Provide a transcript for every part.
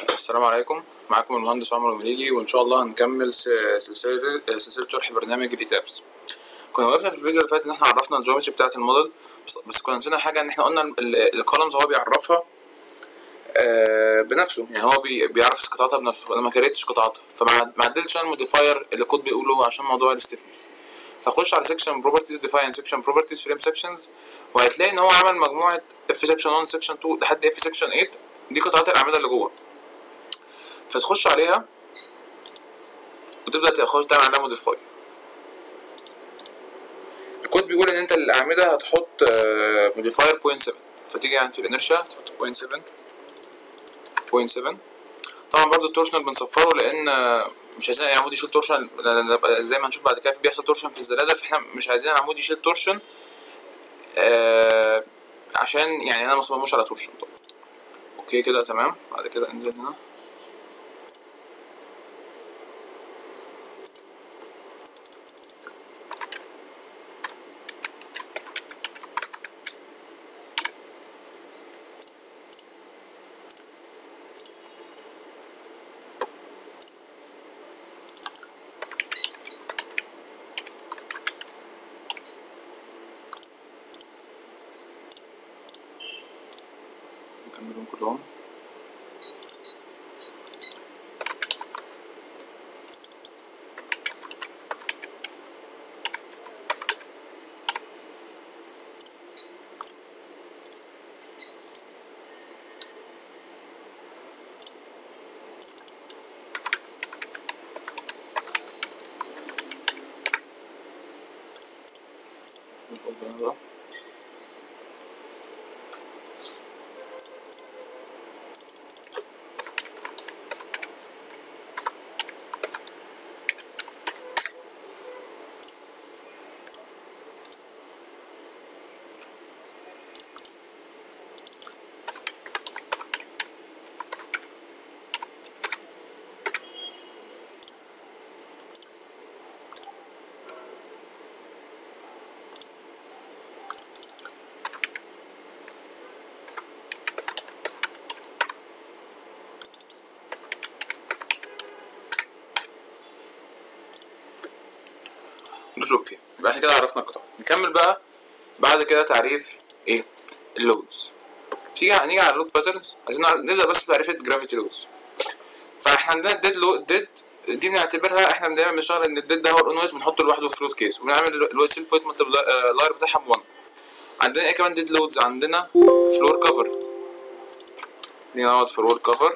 السلام عليكم معاكم المهندس عمر المليجي وان شاء الله هنكمل س- سلسله سلسله شرح برنامج الايتابس كنا وقفنا في الفيديو اللي فات ان احنا عرفنا الجيومتري بتاعه الموديل بس, بس كنا نسينا حاجه ان احنا قلنا الكولمز هو بيعرفها آه، بنفسه يعني هو بي بيعرف قطعاتها بنفسه فانا ما كريتش قطعاتها فما ما عدلتش انا الموديفاير اللي الكود بيقوله عشان موضوع الستيفنس فخش على سيكشن بروبرتيز ديفاين سيكشن بروبرتيز فريم سيكشنز وهتلاقي ان هو عمل مجموعه اف سيكشن 1 سيكشن 2 لحد اف سيكشن 8 دي قطعات الاعمده اللي جوه فتخش عليها وتبدا تخش تعمل عليها موديفاي الكود بيقول ان انت الاعمده هتحط موديفاير 0.7 فتيجي عند في الانرشيا تحط 0.7 0.7 طبعا برضو التورشنال بنصفره لان آه، مش عايزين اي عمود يشيل تورشن لأن زي ما هنشوف بعد كده بيحصل تورشن في الزلازل فاحنا مش عايزين العمود يشيل تورشن آه عشان يعني انا ما اصمموش على تورشن طبعا اوكي كده تمام بعد كده انزل هنا نكملهم كلهم نقول ده بقى. دوس اوكي يبقى احنا كده عرفنا القطع نكمل بقى بعد كده تعريف ايه اللودز تيجي هنيجي على اللود باترنز عايزين نعرف- نبدا بس بمعرفه جرافيتي لودز فاحنا عندنا الديد لو ديد دي بنعتبرها احنا دايما بنشتغل ان الديد ده هو الاون ويت بنحطه لوحده في لود كيس وبنعمل السيلف ويت ملتبلاير بتاعها ب 1 عندنا ايه كمان ديد لودز عندنا فلور كفر دي نقعد فلور كفر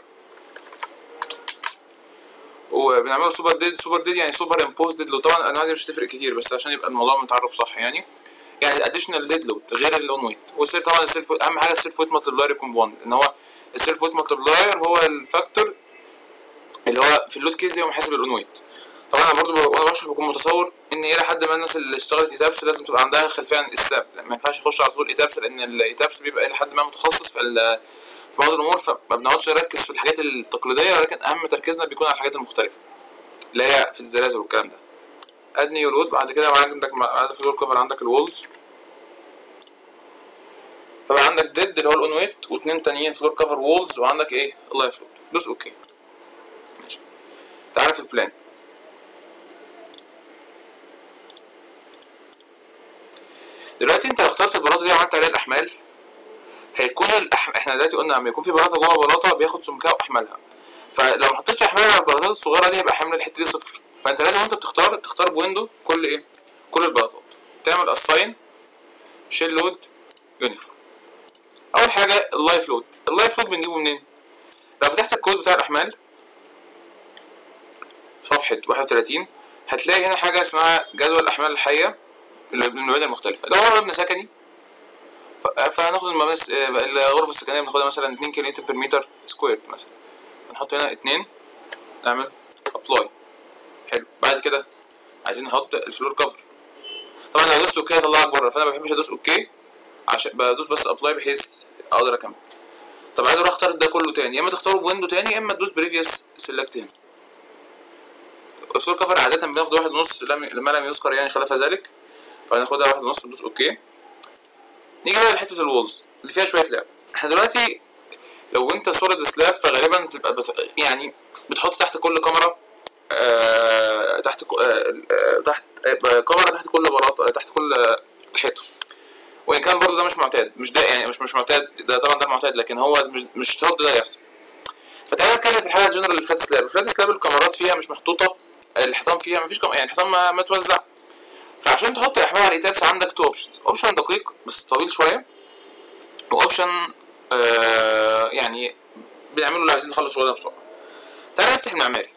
وبنعمله سوبر ديد سوبر ديد يعني سوبر امبوز ديد لود طبعا الانواع دي مش هتفرق كتير بس عشان يبقى الموضوع متعرف صح يعني يعني اديشنال ديد لود غير الاون ويت والسير طبعا السيلف اهم حاجه السيلف ويت ملتبلاير يكون ب 1 ان هو السيلف ويت ملتبلاير هو الفاكتور اللي هو في اللود كيس دي هو محاسب الاون ويت طبعا انا برضو ب- وانا بشرح بكون متصور ان الى حد ما الناس اللي اشتغلت ايتابس لازم تبقى عندها خلفيه عن الساب ما ينفعش يخش على طول ايتابس لان الايتابس بيبقى الى حد ما متخصص في ال- في بعض الامور فما بنقعدش نركز في الحاجات التقليديه ولكن اهم تركيزنا بيكون على الحاجات المختلفه اللي هي في الزلازل والكلام ده اد نيو لود بعد كده عندك بعد في الدور كفر عندك الوولز فبقى عندك ديد اللي هو الاون ويت واثنين تانيين فلور كفر وولز وعندك ايه اللايف لود دوس اوكي ماشي تعالى في البلان دلوقتي انت لو اخترت البلاطه دي وعملت عليها الاحمال هيكون الأح... احنا دلوقتي قلنا لما يكون في بلاطه جوه بلاطه بياخد سمكها واحمالها فلو ما حطيتش احمال على البلاطات الصغيره دي هيبقى حمل الحته دي صفر فانت لازم وانت بتختار تختار بويندو كل ايه كل البلاطات تعمل اساين شيل لود يونيفورم اول حاجه اللايف لود اللايف لود بنجيبه منين لو فتحت الكود بتاع الاحمال صفحه 31 هتلاقي هنا حاجه اسمها جدول الاحمال الحيه للمباني المختلفه لو هو مبنى سكني ف- فهناخد المباني الس- الغرف السكنيه بناخدها مثلا 2 كيلو بير متر سكوير مثلا نحط هنا 2 نعمل ابلاي حلو بعد كده عايزين نحط الفلور كفر طبعا لو دوست اوكي هيطلعك بره فانا ما بحبش ادوس اوكي عشان بدوس بس ابلاي بحيث اقدر اكمل طب عايز اروح اختار ده كله تاني يا اما تختاره بويندو تاني يا اما تدوس بريفيوس سيلكت هنا الفلور كفر عادة بناخد واحد ونص لم- لما لم يذكر يعني خلاف ذلك فهناخدها واحد ونص وندوس اوكي نيجي بقى لحتة الوولز اللي فيها شوية لعب احنا دلوقتي لو انت سوليد سلاب فغالبا بتبقى بت... يعني بتحط تحت كل كاميرا آه... تحت ك... آه... آه، تحت آه... كاميرا تحت كل بلاط آه، تحت كل آه، حيطه وان كان برضه ده مش معتاد مش ده يعني مش مش معتاد ده طبعا ده معتاد لكن هو مش مش شرط ده يحصل فتعالى نتكلم في الحاله الجنرال الفلات سلاب الفلات سلاب الكاميرات فيها مش محطوطه الحيطان فيها مفيش كم... يعني الحيطان ما متوزعه فعشان تحط الاحمال على الايتابس عندك تو اوبشنز اوبشن دقيق بس طويل شويه واوبشن آه يعني بيعملوا اللي عايزين يخلصوا شغلنا بسرعه تعالى نفتح المعماري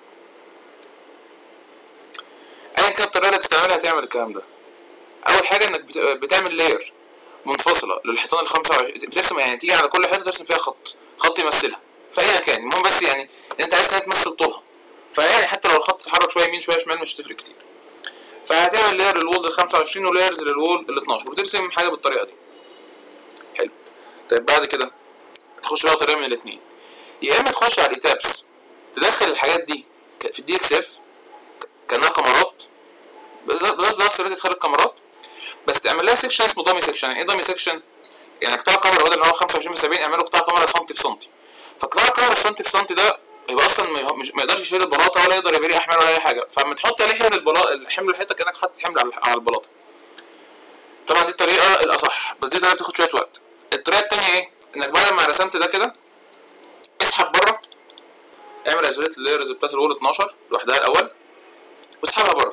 ايا كانت الطريقه اللي تستعملها هتعمل الكلام ده اول حاجه انك بت- بتعمل لاير منفصله للحيطان ال 25 بترسم يعني تيجي على كل حيطه ترسم فيها خط خط يمثلها في اي مكان المهم بس يعني ان انت عايز تمثل طولها فيعني حتى لو الخط اتحرك شويه يمين شويه شمال مش هتفرق كتير فهتعمل لاير للوول ال 25 ولايرز للوول ال 12 وترسم حاجه بالطريقه دي حلو طيب بعد كده تخش بقى طريقه من الاثنين يا اما تخش على الايتابس تدخل الحاجات دي ك- في الدي اكس اف كانها كاميرات بالظبط بالظبط نفس طريقه ادخال الكاميرات بس تعمل لها سيكشن اسمه دامي سيكشن يعني ايه دامي سيكشن يعني قطاع كاميرا بدل ما هو 25 في 70 اعمله قطاع كاميرا سنتي في سنتي فقطاع الكاميرا سنتي في سنتي ده يبقى اصلا ما يه- مش ما يقدرش يشيل البلاطه ولا يقدر يبري احمال ولا اي حاجه فلما تحط عليه حمل البلاطه حمل الحيطه كانك حاطط حمل على على البلاطه طبعا دي الطريقه الاصح بس دي طريقه بتاخد شويه وقت الطريقه التانيه ايه انك بعد ما رسمت ده كده اسحب بره اعمل ايزوليت اللايرز بتاعت الوول 12 لوحدها الاول واسحبها بره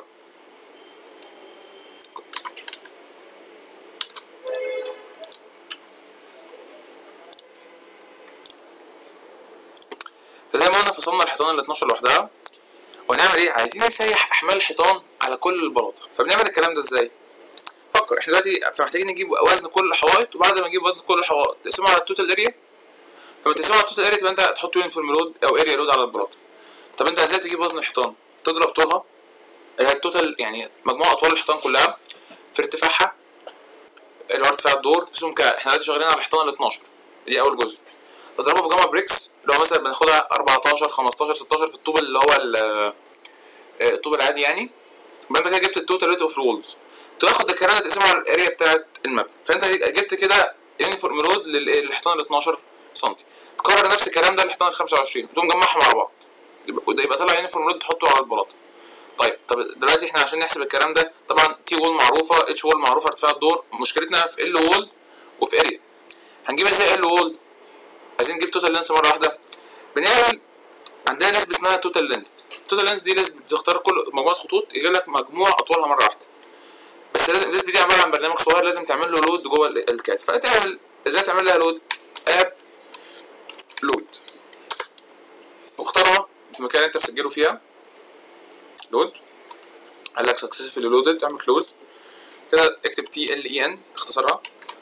فزي ما قلنا فصلنا الحيطان ال 12 لوحدها وهنعمل ايه عايزين نسيح احمال الحيطان على كل البلاطه فبنعمل الكلام ده ازاي فكر احنا دلوقتي محتاجين نجيب وزن كل الحوائط وبعد ما نجيب وزن كل الحوائط تقسمه على التوتال اريا فلما تقسمه على التوتال اريا تبقى انت تحط يونيفورم لود او اريا لود على البلاطه طب انت ازاي تجيب وزن الحيطان تضرب طولها اللي هي التوتال يعني مجموع اطوال الحيطان كلها في ارتفاعها اللي هو ارتفاع الدور في سمكها احنا دلوقتي شغالين على الحيطان ال 12 دي اول جزء تضربه في جاما بريكس اللي هو مثلا بناخدها 14 15 16 في الطوب اللي هو ال- آه، الطوب العادي يعني يبقى انت كده جبت التوتال ريت اوف رولز تاخد الكلام ده تقسمه على الاريا بتاعت المبنى فانت جبت كده يونيفورم لود للحيطان ال 12 سم تكرر نفس الكلام ده للحيطان ال 25 وتقوم مجمعهم مع بعض يبقى وده يبقى طالع يونيفورم لود تحطه على البلاطه طيب طب دلوقتي احنا عشان نحسب الكلام ده طبعا تي وول معروفه اتش وول معروفه ارتفاع الدور مشكلتنا في ال وول وفي اريا هنجيب ازاي ال وول عايزين نجيب توتال لينس مره واحده بنعمل عندنا نسبه اسمها توتال لينس التوتال لينس دي لازم بتختار كل مجموعه خطوط يجيب لك مجموع اطوالها مره واحده بس لازم النسبه دي عباره عن برنامج صغير لازم تعمل له لود جوه ال- الكات فتعمل ازاي تعمل لها لود اب لود واختارها في المكان اللي انت مسجله فيها لود قال لك سكسسفولي لودد اعمل كلوز كده اكتب تي ال اي ان تختصرها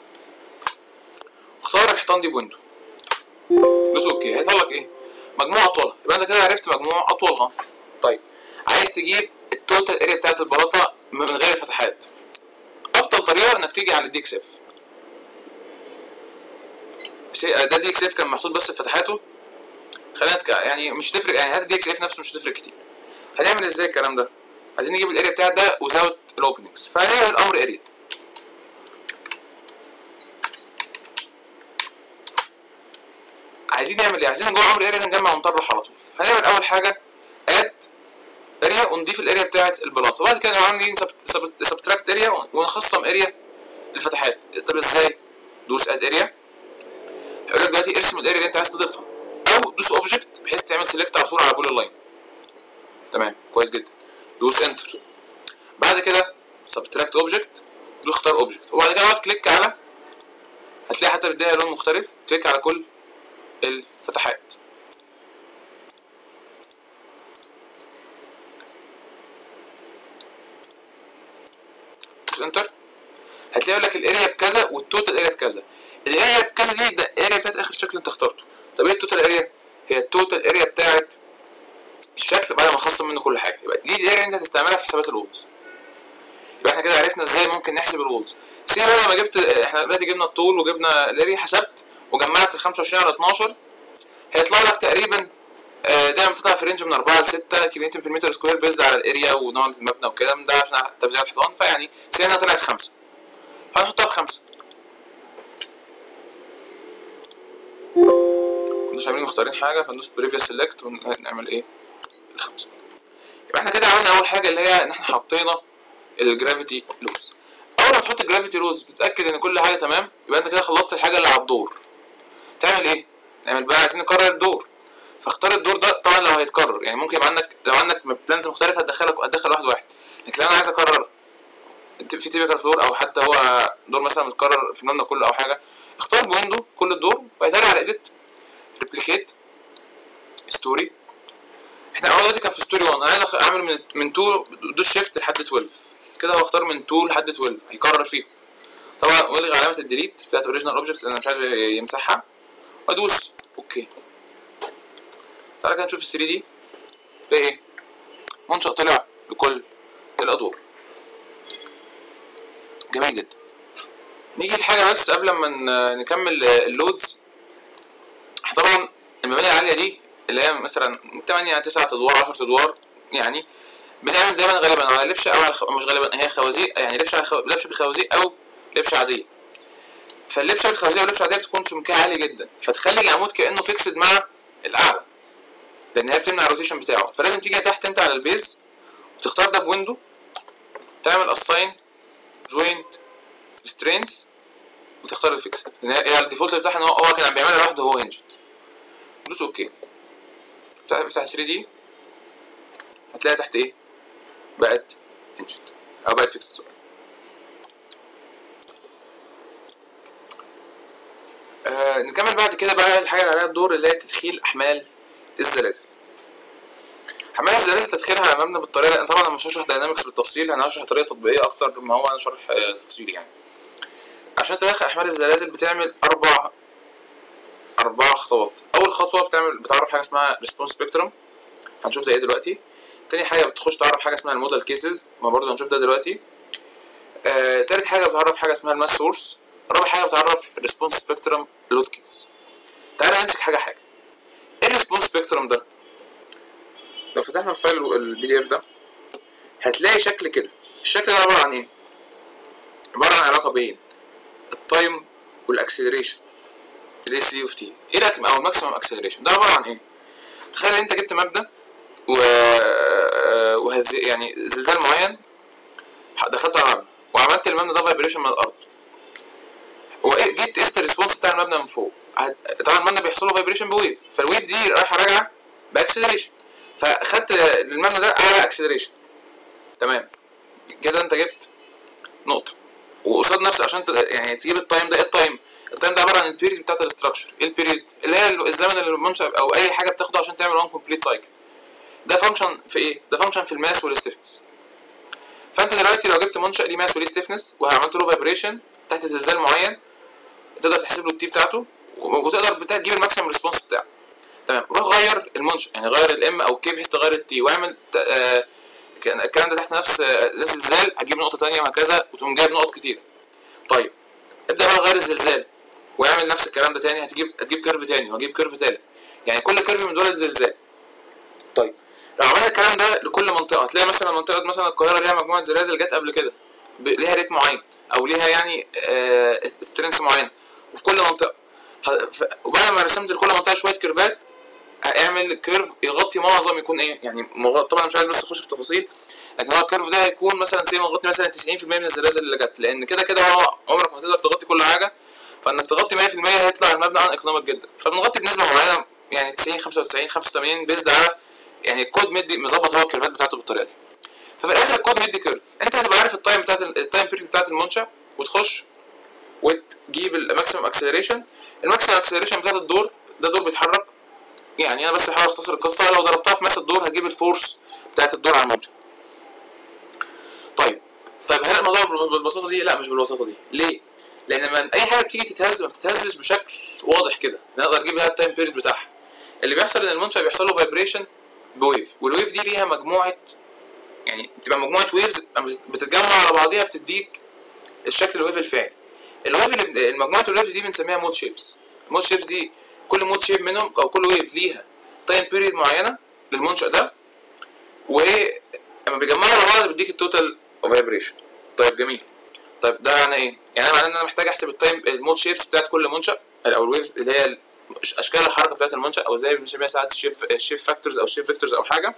اختار الحيطان دي بويندو دوس اوكي هيطلع لك ايه مجموع اطوالها يبقى انت كده عرفت مجموع اطوالها طيب عايز تجيب التوتال اريا بتاعت البلاطه من غير فتحات افضل طريقه انك تيجي على الدي اكس اف ده دي اكس اف كان محطوط بس في فتحاته خلينا نتك... يعني مش تفرق يعني هات الدي اكس اف نفسه مش هتفرق كتير هنعمل ازاي الكلام ده عايزين نجيب الاريا بتاعت ده وزاوت الاوبننجز فهنعمل الامر اريا عايزين نعمل ايه عايزين جوه امر اريا نجمع ونطرح على طول هنعمل اول حاجه اد اريا ونضيف الاريا بتاعت البلاطه وبعد كده نعمل سبتراكت اريا ونخصم اريا الفتحات طب ازاي دوس اد اريا هيقول لك دلوقتي ارسم الاريا اللي انت عايز تضيفها او دوس اوبجكت بحيث تعمل سيلكت على طول على بول اللاين تمام كويس جدا دوس انتر بعد كده سبتراكت اوبجكت دوس اختار اوبجكت وبعد كده اقعد كليك على هتلاقي حتى بيديها لون مختلف كليك على كل الفتحات دوس انتر هتلاقي يقول لك الاريا بكذا والتوتال اريا بكذا الاريا بكذا دي ده الاريا بتاعت اخر شكل انت اخترته طب ايه التوتال اريا هي التوتال اريا بتاعت الشكل بعد ما نخصم منه كل حاجه يبقى دي الاريا اللي انت هتستعملها في حسابات الوولز يبقى احنا كده عرفنا ازاي ممكن نحسب الوولز سي بقى لما جبت احنا دلوقتي جبنا الطول وجبنا الاريا حسبت وجمعت ال 25 على 12 هيطلع لك تقريبا آه، دايما بتطلع في رينج من 4 ل 6 كيلو في المتر سكوير بيزد على الاريا ونوع المبنى والكلام ده عشان توزيع الحيطان فيعني سي انها طلعت 5 هنحطها بخمسة مش عاملين مختارين حاجه فندوس بريفيوس سيلكت ونعمل ايه الخمسه يبقى احنا كده عملنا اول حاجه اللي هي ان احنا حطينا الجرافيتي لوز اول ما تحط الجرافيتي لوز وتتاكد ان كل حاجه تمام يبقى انت كده خلصت الحاجه اللي على الدور تعمل ايه نعمل بقى عايزين نكرر الدور فاختار الدور ده طبعا لو هيتكرر يعني ممكن يبقى عندك لو عندك بلانز مختلفه هتدخلك هتدخل واحد واحد لكن لو انا عايز اكرر في تيبيكال فلور او حتى هو دور مثلا متكرر في المبنى كله او حاجه اختار بويندو كل الدور وبعد كده على ايديت ريبليكيت ستوري احنا اول دلوقتي كان في ستوري 1 انا عايز أخ- اعمل من من 2 دوس شيفت لحد 12 كده هو اختار من 2 لحد 12 هيكرر فيهم طبعا والغي علامه الديليت بتاعت اوريجينال اوبجكتس لان انا مش عايز يمسحها وادوس اوكي تعالى كده نشوف ال 3 دي ده ايه منشأ طلع بكل الادوار جميل جدا نيجي لحاجه بس قبل ما ن- نكمل اللودز احنا طبعا المباني العاليه دي اللي هي مثلا 8 9 ادوار 10 ادوار يعني بنعمل دايما غالبا على لبشه او على خ... مش غالبا هي خوازيق يعني لبشه على خو... لبشه بخوازيق او لبشه عاديه فاللبشه بالخوازيق واللبشه العاديه بتكون سمكها عالي جدا فتخلي العمود كانه فيكسد مع الاعلى لان هي بتمنع الروتيشن بتاعه فلازم تيجي تحت انت على البيز وتختار ده بويندو تعمل اساين جوينت سترينز وتختار الفيكس لان هي هي الديفولت بتاعها ان هو هو كان بيعملها لوحده وهو هنجد دوس اوكي افتح افتح 3 دي هتلاقي تحت ايه بقت هنجد او بقت فيكس سوري آه نكمل بعد كده بقى الحاجه اللي عليها الدور اللي هي تدخيل احمال الزلازل حماية الزلازل تدخيلها على مبنى بالطريقه لان طبعا انا مش هشرح داينامكس بالتفصيل انا هشرح طريقه تطبيقيه اكتر ما هو انا شرح آه، تفصيلي يعني عشان تدخل احمال الزلازل بتعمل اربع اربع خطوات اول خطوه بتعمل بتعرف حاجه اسمها ريسبونس سبيكترم هنشوف ده ايه دلوقتي تاني حاجه بتخش تعرف حاجه اسمها الموديل كيسز ما برضه هنشوف ده دلوقتي آه، تالت حاجه بتعرف حاجه اسمها الماس سورس رابع حاجه بتعرف الريسبونس سبيكترم لود كيس تعالى نمسك حاجه حاجه ايه الريسبونس سبيكترم ده لو فتحنا الفايل البي دي اف ده هتلاقي شكل كده الشكل ده عباره عن ايه عباره عن علاقه بين التايم والاكسلريشن الاي سي اوف تي ايه الأك- او الماكسيمم اكسلريشن ده عباره عن ايه تخيل انت جبت مبنى و وهز يعني زلزال معين دخلت على المبنى وعملت المبنى ده فايبريشن من الارض وايه جيت قست الريسبونس بتاع المبنى من فوق هت- طبعا المبنى بيحصل له فايبريشن بويف فالويف دي رايحه راجعه باكسلريشن فاخدت المبنى ده اعلى اكسلريشن تمام كده انت جبت نقطه وقصاد نفس عشان ت... يعني تجيب التايم ده ايه التايم التايم ده عباره عن البيريد بتاعت الاستراكشر ايه البيريد اللي هي الزمن اللي المنشا او اي حاجه بتاخده عشان تعمل وان كومبليت سايكل ده فانكشن في ايه ده فانكشن في الماس والستيفنس فانت دلوقتي لو جبت منشا ليه ماس وليه ستيفنس وعملت له فايبريشن تحت زلزال معين تقدر تحسب له التي بتاعته وتقدر بتا- تجيب الماكسيمم ريسبونس بتاعه تمام روح غير المنشا يعني غير الام او كي بحيث تغير التي واعمل ت- آه، كان- الكلام ده تحت نفس آه، نفس الزلزال هتجيب نقطه تانية وهكذا وتقوم جايب نقط كتيره طيب ابدا بقى غير الزلزال واعمل نفس الكلام ده تاني هتجيب هتجيب كيرف تاني وهجيب كيرف تالت يعني كل كيرف من دول الزلزال طيب لو عملنا الكلام ده لكل منطقه هتلاقي مثلا منطقه مثلا القاهره ليها مجموعه زلازل جت قبل كده ب- ليها ريت معين او ليها يعني سترينث معينه وفي كل منطقه ه- ف- وبعد ما رسمت لكل منطقه شويه كيرفات هيعمل كيرف يغطي معظم يكون ايه يعني مغ- طبعا مش عايز بس اخش في التفاصيل لكن هو الكيرف ده هيكون مثلا سي مغطي مثلا 90% من الزلازل اللي جت لان كده كده هو عمرك ما تقدر تغطي كل حاجه فانك تغطي 100% هيطلع المبنى ان ايكونوميك جدا فبنغطي بنسبه معينه يعني 90 95 85 بيزد على يعني الكود مدي مظبط هو الكيرفات بتاعته بالطريقه دي ففي الاخر الكود مدي كيرف انت هتبقى عارف التايم بتاعت ال- التايم بيريد بتاعت المنشا وتخش وتجيب الماكسيمم اكسلريشن الماكسيمم اكسلريشن بتاعت الدور ده دور بيتحرك يعني انا بس هحاول اختصر القصه لو ضربتها في ماس الدور هجيب الفورس بتاعت الدور على المنشا طيب طيب هل الموضوع بال- بالبساطه دي لا مش بالبساطه دي ليه لان لما اي حاجه بتيجي تتهز ما بتتهزش بشكل واضح كده نقدر نجيب بيها التايم بيريد بتاعها اللي بيحصل ان المنشا بيحصل له فايبريشن بويف والويف دي ليها مجموعه يعني بتبقى مجموعه ويفز بتتجمع على بعضيها بتديك الشكل الويف الفعلي الويف اللي المجموعه الويفز دي بنسميها مود شيبس المود شيبس دي كل مود شيب منهم او كل ويف ليها تايم بيريد معينه للمنشا ده ولما بيجمعوا على بعض بيديك التوتال فايبريشن طيب جميل طيب ده معناه ايه؟ يعني معناه ان انا محتاج احسب التايم المود شيبس بتاعت كل منشا او الويف اللي هي اشكال الحركه بتاعت المنشا او زي ما بنسميها ساعات الشيف الشيف فاكتورز او الشيف فيكتورز او حاجه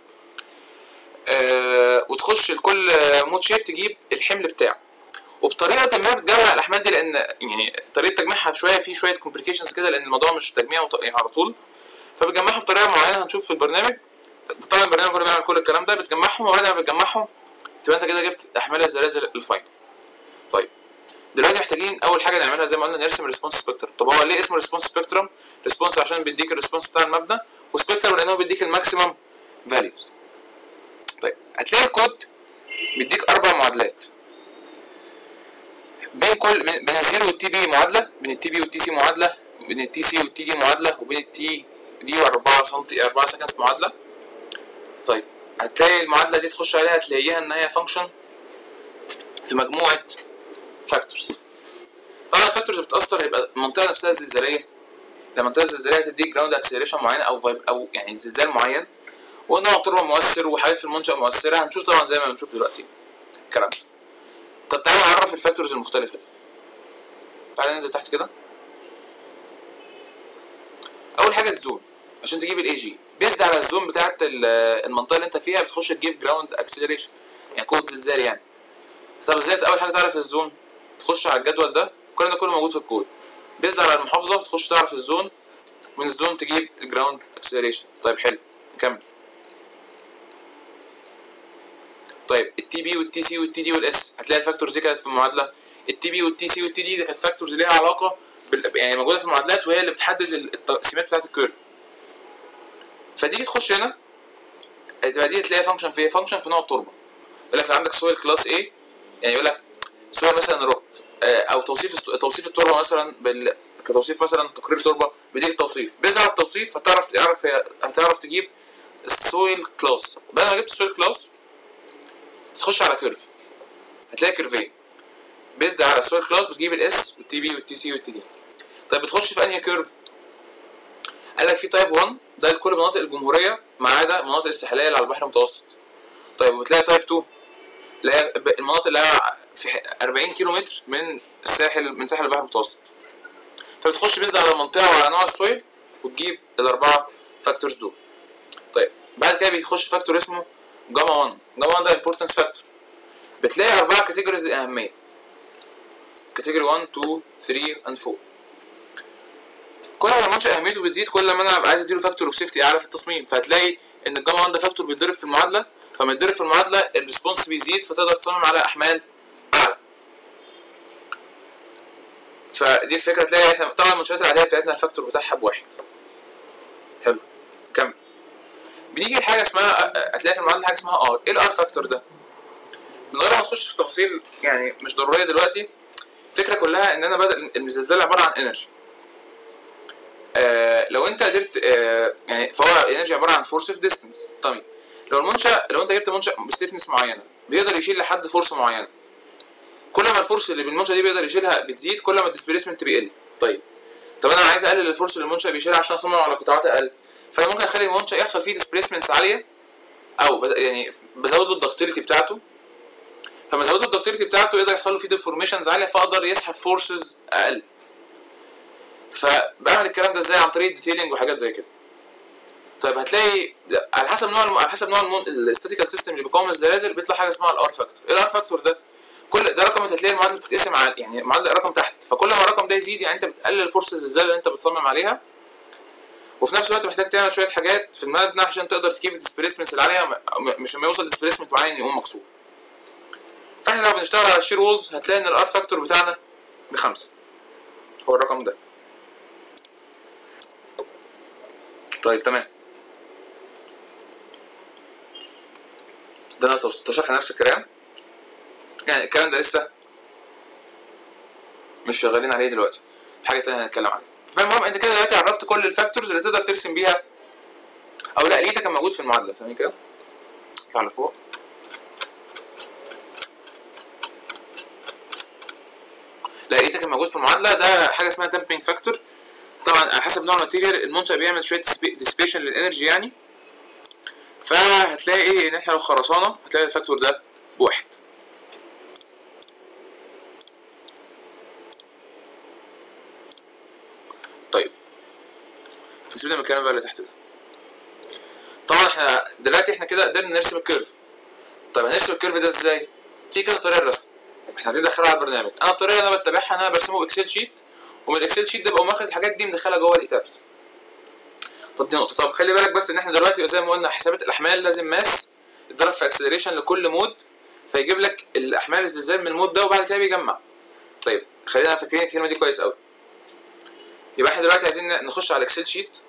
آه وتخش لكل مود شيب تجيب الحمل بتاعه وبطريقه ما بتجمع الاحمال دي لان يعني طريقه تجميعها شويه في شويه كومبليكيشنز كده لان الموضوع مش تجميع وط- يعني على طول فبتجمعها بطريقه معينه هنشوف في البرنامج طبعا البرنامج كله بيعمل كل الكلام ده بتجمعهم وبعد ما بتجمعهم تبقى انت كده جبت احمال الزلازل الفاين طيب دلوقتي محتاجين اول حاجه نعملها زي ما قلنا نرسم ريسبونس سبيكترم طب هو ليه اسمه ريسبونس سبيكترم ريسبونس عشان بيديك الريسبونس بتاع المبنى وسبيكترم لان هو بيديك الماكسيمم فاليوز طيب هتلاقي الكود بيديك اربع معادلات بين كل بين بين الزيرو والتي بي معادله بين التي بي والتي سي معادله بين التي سي والتي دي معادله وبين التي دي و4 سم 4 سكندز معادله طيب هتلاقي المعادله دي تخش عليها تلاقيها ان هي فانكشن في مجموعه فاكتورز طبعا الفاكتورز بتاثر يبقى المنطقه نفسها الزلزاليه لما المنطقه الزلزاليه تديك جراوند اكسلريشن معينه او فايب او يعني زلزال معين ونوع تربه مؤثر وحاجات في المنشأ مؤثره هنشوف طبعا زي ما بنشوف دلوقتي الكلام ده طب تعالوا نعرف الفاكتورز المختلفه دي تعالى ننزل تحت كده اول حاجه الزون عشان تجيب الاي جي بيزد على الزون بتاعت ال- المنطقه اللي انت فيها بتخش تجيب جراوند اكسلريشن يعني قوه زلزال يعني طب ازاي اول حاجه تعرف الزون تخش على الجدول ده الكلام ده كله موجود في الكود بيزد على المحافظه بتخش تعرف الزون من الزون تجيب الجراوند اكسلريشن طيب حلو نكمل طيب التي بي والتي سي والتي دي والاس هتلاقي الفاكتورز دي كانت في المعادله التي بي والتي سي والتي دي دي كانت فاكتورز ليها علاقه بال... يعني موجوده في المعادلات وهي اللي بتحدد التقسيمات بتاعت الكيرف فتيجي تخش هنا هتبقى دي تلاقي فانكشن في فانكشن في نوع التربه يقول لك عندك سويل كلاس ايه يعني يقول لك سويل مثلا روك آه، او توصيف الس- توصيف التربه مثلا بال كتوصيف مثلا تقرير تربه بيديك التوصيف بيزد على التوصيف هتعرف تعرف هي- هتعرف تجيب السويل كلاس بعد ما جبت السويل كلاس تخش على كيرف هتلاقي كيرفين بيزد على السويل كلاس بتجيب الاس والتي بي والتي سي والتي دي طيب بتخش في انهي كيرف قال لك في تايب 1 ده لكل مناطق الجمهوريه ما عدا المناطق الساحليه اللي على البحر المتوسط طيب وبتلاقي تايب 2 اللي هي ب- المناطق اللي هي في ح- 40 كيلو متر من الساحل من ساحل البحر المتوسط فبتخش بيزد على المنطقه وعلى نوع السويل وتجيب الاربعه فاكتورز دول طيب بعد كده بيخش فاكتور اسمه جاما 1 جاما 1 ده امبورتنس فاكتور بتلاقي اربعه كاتيجوريز الاهميه كاتيجوري 1 2 3 اند 4 كل ما المنشأ اهميته بتزيد كل ما انا ابقى عايز اديله فاكتور اوف سيفتي اعلى في التصميم فهتلاقي ان الجاما 1 ده فاكتور بيتضرب في المعادله فلما يتضرب في المعادله الريسبونس بيزيد فتقدر تصمم على احمال اعلى فدي الفكره تلاقي احنا طبعا المنشات العاديه بتاعتنا الفاكتور بتاعها بواحد حلو كمل بنيجي لحاجه اسمها هتلاقي في المعادله حاجه اسمها ار ايه الار فاكتور ده من غير ما نخش في تفاصيل يعني مش ضروريه دلوقتي الفكره كلها ان انا بدل ان الزلزال عباره عن انرجي آه لو انت قدرت آه يعني فهو انرجي عباره عن فورس في ديستنس طيب لو المنشا لو انت جبت منشا بستيفنس معينه بيقدر يشيل لحد فورس معينه كل ما الفورس اللي بالمنشا دي بيقدر يشيلها بتزيد كل ما الديسبيسمنت بيقل طيب طب انا عايز اقلل الفورس اللي المنشا بيشيلها عشان اصمم على قطاعات اقل فانا ممكن اخلي المنشا يحصل فيه ديسبيسمنتس عاليه او بز- يعني بزود له الدكتيليتي بتاعته فما ازود له الدكتيليتي بتاعته يقدر يحصل له فيه ديفورميشنز عاليه فاقدر يسحب فورسز اقل فبعمل الكلام ده ازاي عن طريق ديتيلنج وحاجات زي كده طيب هتلاقي على حسب نوع الم... على حسب نوع الاستاتيكال سيستم اللي بيقاوم الزلازل بيطلع حاجه اسمها الار فاكتور ايه الار فاكتور ده كل ده رقم انت هتلاقي المعادله بتتقسم على يعني معادله رقم تحت فكل ما الرقم ده يزيد يعني انت بتقلل فرصه الزلزال اللي انت بتصمم عليها وفي نفس الوقت محتاج تعمل شويه حاجات في المبنى عشان تقدر تجيب الديسبيسمنتس اللي عليها م- م- مش لما يوصل ديسبيسمنت معين يقوم مكسور فاحنا لو بنشتغل على الشير وولز هتلاقي ان الار فاكتور بتاعنا بخمسه هو الرقم ده طيب تمام ده انا تشرح نفس الكلام يعني الكلام ده لسه مش شغالين عليه دلوقتي في حاجه تانية هنتكلم عنها فالمهم انت كده دلوقتي عرفت كل الفاكتورز اللي تقدر ترسم بيها او لا لقيتها كان موجود في المعادله تمام كده اطلع لفوق لا لقيتها كان موجود في المعادله ده حاجه اسمها دامبنج فاكتور طبعا على حسب نوع الماتيريال المنشأ بيعمل شويه ديسبيشن للانرجي يعني فهتلاقي ان احنا لو خرسانه هتلاقي الفاكتور ده بواحد طيب سيبنا من الكلام بقى اللي تحت ده طبعا احنا دلوقتي احنا كده قدرنا نرسم الكيرف طب هنرسم الكيرف ده ازاي في كذا طريقه للرسم احنا عايزين ندخلها على البرنامج انا الطريقه اللي انا بتبعها ان انا برسمه باكسل شيت ومن الاكسل شيت ده بقوم واخد الحاجات دي مدخلها جوه الايتابس طب دي نقطه طب خلي بالك بس ان احنا دلوقتي زي ما قلنا حسابات الاحمال لازم ماس يتضرب في اكسلريشن لكل مود فيجيب لك الاحمال الزلزال من المود ده وبعد كده بيجمع طيب خلينا فاكرين الكلمه دي كويس قوي يبقى احنا دلوقتي عايزين نخش على الاكسل شيت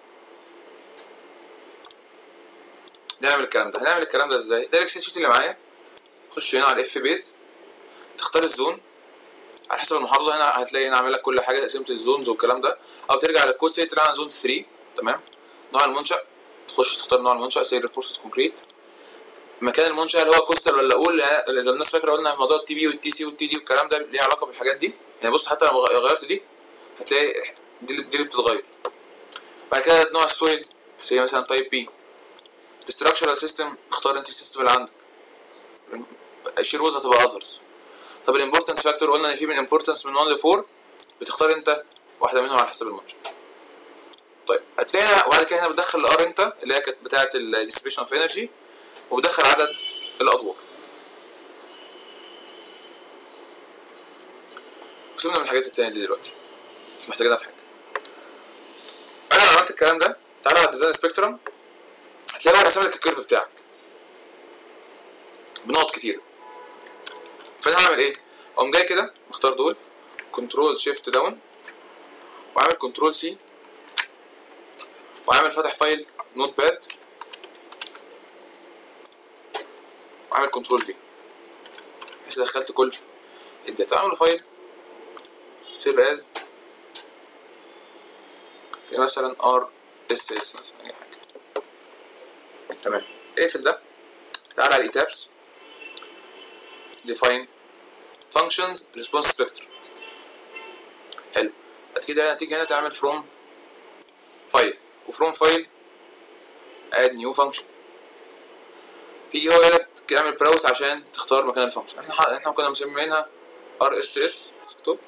نعمل الكلام ده هنعمل الكلام ده ازاي ده الاكسل شيت اللي معايا خش هنا على اف بيز تختار الزون على حسب المحافظه هنا هتلاقي هنا عامل لك كل حاجه تقسيمه الزونز والكلام ده او ترجع للكود سي تلاقي زون 3 تمام نوع المنشا تخش تختار نوع المنشا سي ريفورسد كونكريت مكان المنشا اللي هو كوستال ولا اقول اللي الناس فاكره قلنا موضوع التي بي والتي سي والتي دي والكلام ده ليه علاقه بالحاجات دي يعني بص حتى لو غيرت دي هتلاقي دي اللي- دي اللي بتتغير بعد كده نوع السويل زي مثلا تايب بي الاستراكشرال سيستم اختار انت السيستم اللي عندك الشير وولز هتبقى اذرز طب الامبورتنس فاكتور قلنا ان في من امبورتنس من 1 ل 4 بتختار انت واحده منهم على حسب المنشأ طيب هتلاقينا وبعد كده هنا بتدخل الار انت اللي هي كانت بتاعه الديسبيشن اوف انرجي وبدخل عدد الادوار وسيبنا من الحاجات التانية دي دلوقتي مش محتاجينها في حاجه انا لو عملت الكلام ده تعالى على الديزاين سبيكترم هتلاقي هو راسم لك الكيرف بتاعك بنقط كتيره فانا هعمل ايه؟ اقوم جاي كده مختار دول كنترول شيفت داون وعامل كنترول سي وعامل فاتح فايل نوت باد وعامل كنترول في بحيث دخلت كل الداتا اعمل فايل سيف از في مثلا ار اس اس مثلا اي حاجه تمام اقفل ده تعالى على الايتابس define functions response spectrum حلو بعد كده هتيجي هنا تعمل from file وفروم فايل add new function يجي هو يقول لك تعمل براوس عشان تختار مكان الفانكشن احنا ح- احنا كنا مسمينها ار اس اس اكتب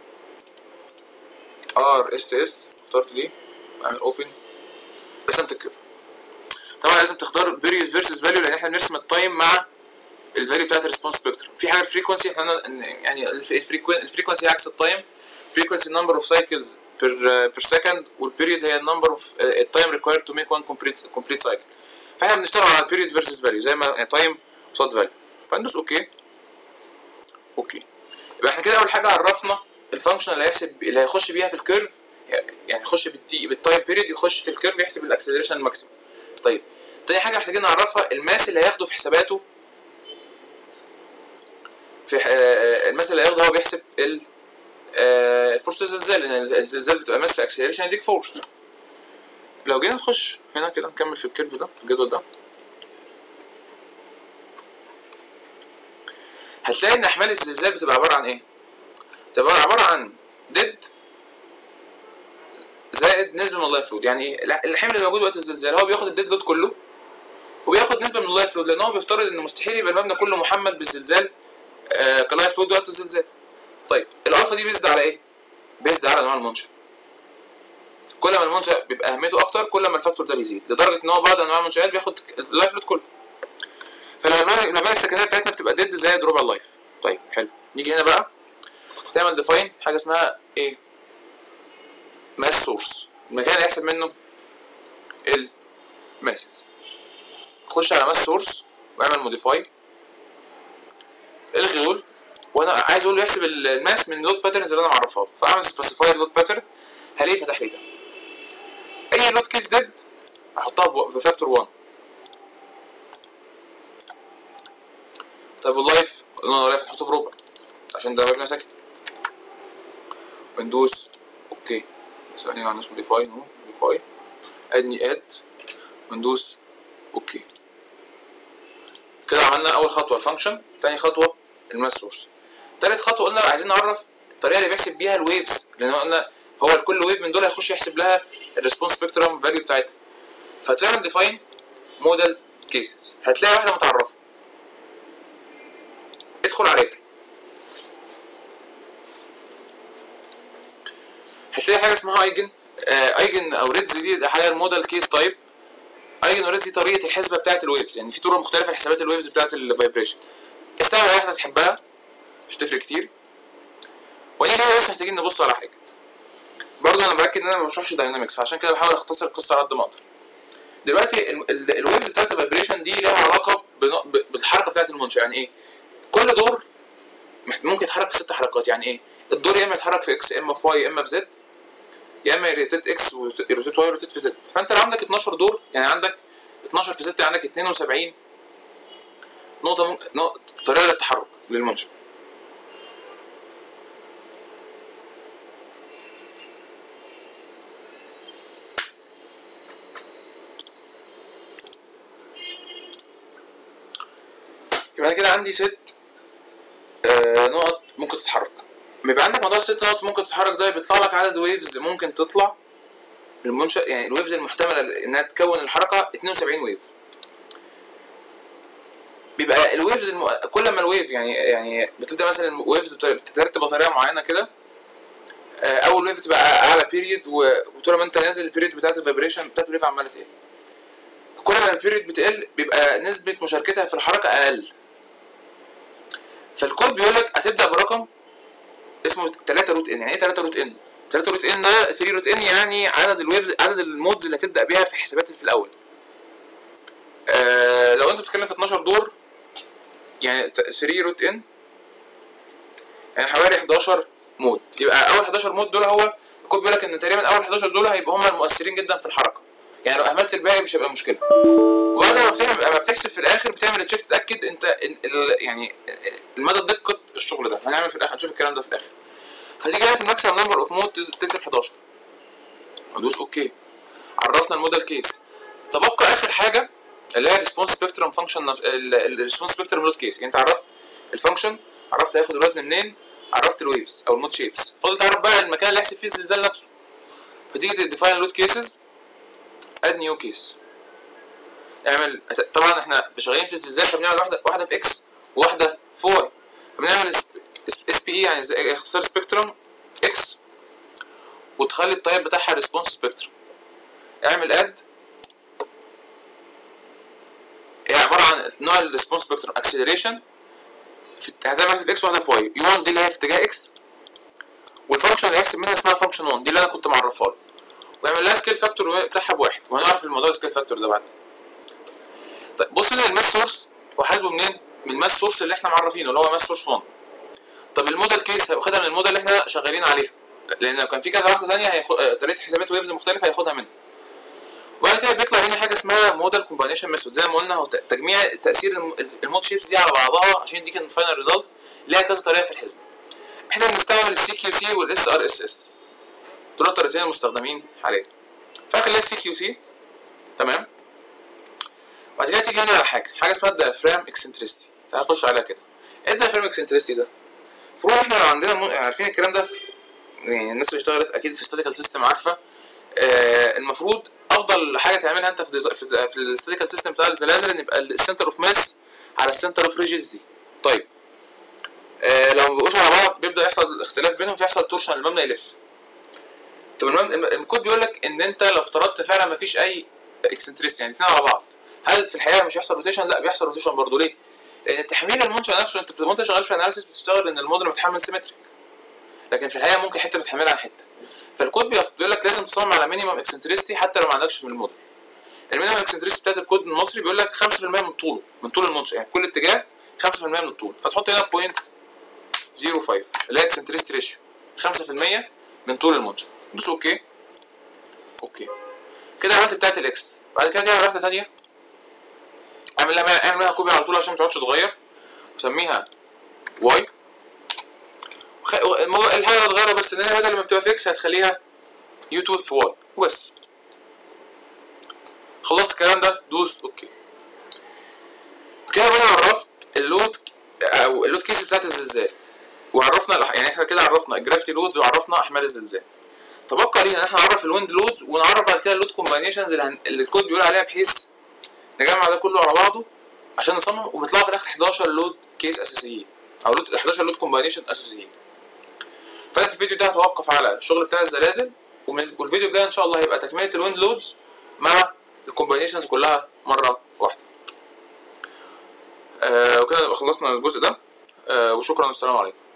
ار اس اس اخترت دي اعمل اوبن رسمت الكيرف طبعا لازم تختار بيريود فيرسز فاليو لان احنا بنرسم التايم مع الفاليو بتاعت الريسبونس سبيكترم في حاجه الفريكونسي احنا يعني الفريكونسي عكس التايم frequency number of cycles per uh, per second والبيريود هي النمبر اوف التايم required to make one complete complete cycle فاحنا بنشتغل على البيريود فيرسز فاليو زي ما تايم قصاد فاليو فندوس اوكي اوكي يبقى احنا كده اول حاجه عرفنا الفانكشن اللي هيحسب اللي هيخش بيها في الكيرف يعني يخش بالتي بالتايم بيريود يخش في الكيرف يحسب الاكسلريشن الماكسيمم طيب تاني حاجه محتاجين نعرفها الماس اللي هياخده في حساباته في ح- آه، الماس اللي هياخده هو بيحسب ال آه، الفورس الزلزال لان الزلزال بتبقى ماس في اكسلريشن يديك فورس لو جينا نخش هنا كده نكمل في الكيرف ده في الجدول ده هتلاقي ان احمال الزلزال بتبقى عباره عن ايه؟ بتبقى عباره عن ديد زائد نسبه من اللايف لود يعني ايه؟ الحمل اللي موجود وقت الزلزال هو بياخد الديد لود كله وبياخد نسبه من اللايف لود لان هو بيفترض ان مستحيل يبقى المبنى كله محمل بالزلزال آه كلايف لود وقت الزلزال طيب الالفا دي بيزد على ايه؟ بيزد على نوع المنشأ كل ما المنشأ بيبقى اهميته اكتر كل ما الفاكتور ده بيزيد لدرجه ان هو بعض انواع المنشآت بياخد اللايف لود كله فالمباني المباني السكنيه بتاعتنا بتبقى ديد زائد ربع اللايف طيب حلو نيجي هنا بقى تعمل ديفاين حاجه اسمها ايه ماس سورس المكان اللي هيحسب منه الماسز خش على ماس سورس واعمل موديفاي الغي دول وانا عايز اقول له يحسب الماس من اللود باترنز اللي انا معرفها له فاعمل سبيسيفاي اللود باترن هلاقيه فتح لي ده اي لود كيس ديد احطها بو- بفاكتور 1 طيب واللايف قلنا له لايف هتحطه بربع عشان ده مبنى ساكن وندوس اوكي ثانية على اسمه ديفاين اهو ديفاي ادني اد وندوس اوكي كده عملنا اول خطوه الفانكشن تاني خطوه الماس سورس تالت خطوه قلنا عايزين نعرف الطريقه اللي بيحسب بيها الويفز لان قلنا هو كل ويف من دول هيخش يحسب لها الريسبونس سبيكترم فاليو بتاعتها فتعمل ديفاين موديل كيسز هتلاقي واحده متعرفه ادخل عليها هتلاقي حاجه اسمها ايجن ايجن او ريدز دي ده حاجه الموديل كيس تايب ايجن وريدز دي طريقه الحسبه بتاعت الويفز يعني في طرق مختلفه لحسابات الويفز بتاعت الفايبريشن استعمل اي واحده تحبها مش تفرق كتير ودي كده بس محتاجين نبص على حاجه برضه انا باكد ان انا ما بشرحش داينامكس فعشان كده بحاول اختصر القصه على قد ما اقدر دلوقتي ال- ال- الويفز بتاعت الفايبريشن دي لها علاقه بن- ب- بالحركه بتاعت المنشأ يعني ايه كل دور مح- ممكن يتحرك في ست حركات يعني ايه الدور يا اما يتحرك في اكس يا اما في واي يا اما في زد يا اما يروتيت اكس ويروتيت واي ويروتيت في زد فانت لو عندك 12 دور يعني عندك 12 في 6 عندك 72 نقطة ممكن نقطة طريقة للتحرك للمنشأ يبقى أنا كده عندي ست آه نقط ممكن تتحرك بيبقى عندك موضوع الست نقط ممكن تتحرك ده بيطلع لك عدد ويفز ممكن تطلع من المنشأ يعني الويفز المحتملة انها تكون الحركة 72 ويف بيبقى الويفز الم... كل ما الويف يعني يعني بتبدا مثلا الويفز بتترتب بطريقه معينه كده آه، اول ويف بتبقى اعلى بيريد وطول ما انت نازل البيريد بتاعت الفايبريشن بتاعت الويف عماله تقل كل ما البيريد بتقل بيبقى نسبه مشاركتها في الحركه اقل فالكود بيقول لك هتبدا برقم اسمه 3 روت ان يعني ايه 3 روت ان 3 روت ان ده 3 روت ان يعني عدد الويفز عدد المودز اللي هتبدا بيها في حسابات في الاول آه لو انت بتتكلم في 12 دور يعني 3 روت ان يعني حوالي 11 مود يبقى اول 11 مود دول هو الكود بيقول لك ان تقريبا اول 11 دول هيبقوا هم المؤثرين جدا في الحركه يعني لو اهملت الباقي مش هيبقى مشكله وبعد ما بتعمل ما بتحسب في الاخر بتعمل تشيك تتاكد انت ال- ال- يعني المدى دقه الشغل ده هنعمل في الاخر هنشوف الكلام ده في الاخر فتيجي هنا في الماكسيمم نمبر اوف مود تكتب 11 ادوس اوكي عرفنا الموديل كيس تبقى اخر حاجه اللي هي الريسبونس سبيكترم فانكشن الريسبونس سبيكترم لود كيس يعني انت عرفت الفانكشن عرفت هياخد الوزن منين عرفت الويفز او المود شيبس فاضل تعرف بقى المكان اللي هيحسب فيه الزلزال نفسه فتيجي تديفاين لود كيسز اد نيو كيس اعمل طبعا احنا شغالين في الزلزال فبنعمل واحده واحده في اكس وواحده في واي فبنعمل اس بي اي يعني زي اختصار سبيكترم اكس وتخلي التايب بتاعها ريسبونس سبيكترم اعمل اد هي عباره عن نوع الريسبونس سبيكترم اكسلريشن هتعمل واحده في اكس وواحده في واي يو 1 دي اللي هي في اتجاه اكس والفانكشن اللي هيحسب منها اسمها فانكشن 1 دي اللي انا كنت معرفها له ويعمل لها سكيل فاكتور بتاعها بواحد وهنعرف الموضوع السكيل فاكتور ده بعدين طيب بص هنا الماس سورس هو حاسبه منين؟ من الماس سورس اللي احنا معرفينه اللي هو ماس سورس 1 طب الموديل كيس هياخدها من الموديل اللي احنا شغالين عليها لان لو كان في كذا واحده ثانيه هياخد طريقه حسابات ويفز مختلفه هياخدها منها وبعد كده بيطلع هنا حاجه اسمها موديل كومباينيشن ميثود زي ما قلنا هو ت- تجميع تاثير الم- المود شيبس دي على بعضها عشان دي كان الفاينل ريزلت ليها كذا طريقه في الحسبه احنا بنستعمل السي كيو سي والاس ار اس اس دول الطريقتين المستخدمين حاليا فخليها السي كيو سي تمام بعد كده تيجي هنا على حاجه حاجه اسمها الديافرام اكسنتريستي تعال نخش عليها كده ايه الديافرام اكسنتريستي ده المفروض احنا لو عندنا م... عارفين الكلام ده في يعني الناس اللي اشتغلت اكيد في ستاتيكال سيستم عارفه آه المفروض افضل حاجه تعملها انت في ديز... في, في الستاتيكال سيستم بتاع الزلازل ان يبقى السنتر اوف ماس على السنتر اوف ريجيديتي طيب آه لو ما بيبقوش على بعض بيبدا يحصل اختلاف بينهم فيحصل تورشن المبنى يلف طب المبنى الم- الكود بيقول لك ان انت لو افترضت فعلا ما فيش اي اكسنتريستي يعني اتنين على بعض هل في الحقيقه مش هيحصل روتيشن لا بيحصل روتيشن برضه ليه لان تحميل المنشا نفسه انت بت- وانت شغال في الاناليسيس بتشتغل ان الموديل متحمل سيمتريك لكن في الحقيقه ممكن حته بتحملها عن حته فالكود بيف- بيقول لك لازم تصمم على مينيمم اكسنتريستي حتى لو ما عندكش في الموديل المينيمم اكسنتريستي بتاعت الكود المصري بيقول لك 5% من طوله من طول المنشا يعني في كل اتجاه 5% من الطول فتحط هنا بوينت 05 اللي هي اكسنتريستي ريشيو 5% من طول المنشا دوس اوكي اوكي كده عملت بتاعت الاكس بعد كده تعمل واحده ثانيه اعمل لها اعمل لها كوبي على طول عشان ما تقعدش تتغير وسميها واي وخ... الموضوع الحاجه اللي هتغيرها بس ان هي بدل ما بتبقى في اكس هتخليها يو 2 في واي وبس خلصت الكلام ده دوس اوكي كده بقى عرفت اللود او اللود كيس بتاعت الزلزال وعرفنا الأح- يعني احنا كده عرفنا الجرافيتي لودز وعرفنا احمال الزلزال تبقى لينا ان احنا نعرف الويند لودز ونعرف بعد كده اللود كومباينيشنز اللي, هن... اللي الكود بيقول عليها بحيث نجمع ده كله على بعضه عشان نصمم وبيطلعوا في الاخر 11 لود كيس اساسيين او لود 11 لود كومباينيشن اساسيين فانا في الفيديو ده هتوقف على الشغل بتاع الزلازل ومن والفيديو الجاي ان شاء الله هيبقى تكمله الويند لودز مع الكومباينيشنز كلها مره واحده آه وكده نبقى خلصنا الجزء ده آه وشكرا والسلام عليكم